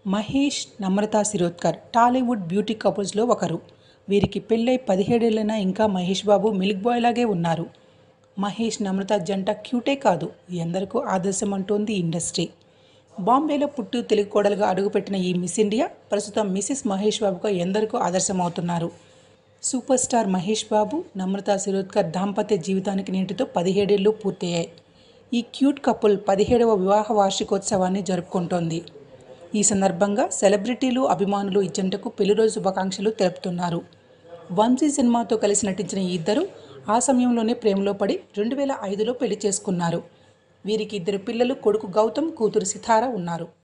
Mahesh Namrata Shirodkar Tollywood beauty కపుల్స్లో ఒకరు వీరికి పెళ్ళై పదిహేడేళ్ళైనా ఇంకా మహేష్ బాబు మిల్క్ బాయ్ లాగే ఉన్నారు మహేష్ నమ్రత జంట క్యూటే కాదు ఎందరికో ఆదర్శం అంటోంది ఇండస్ట్రీ బాంబేలో పుట్టి తెలుగు కోడలుగా అడుగుపెట్టిన ఈ మిస్ ఇండియా ప్రస్తుతం మిసెస్ మహేష్ బాబుగా ఎందరికో ఆదర్శమవుతున్నారు సూపర్ స్టార్ మహేష్ బాబు నమ్రత శిరోద్కర్ దాంపత్య జీవితానికి నేటితో పదిహేడేళ్లు పూర్తయ్యాయి ఈ క్యూట్ కపుల్ పదిహేడవ వివాహ వార్షికోత్సవాన్ని జరుపుకుంటోంది ఈ సందర్భంగా సెలబ్రిటీలు అభిమానులు ఈ జంటకు పెళ్లి రోజు శుభాకాంక్షలు తెలుపుతున్నారు వంశీ సినిమాతో కలిసి నటించిన ఈ ఇద్దరు ఆ సమయంలోనే ప్రేమలో పడి రెండు వేల ఐదులో పెళ్లి చేసుకున్నారు వీరికి ఇద్దరు పిల్లలు కొడుకు గౌతమ్ కూతురు సితార ఉన్నారు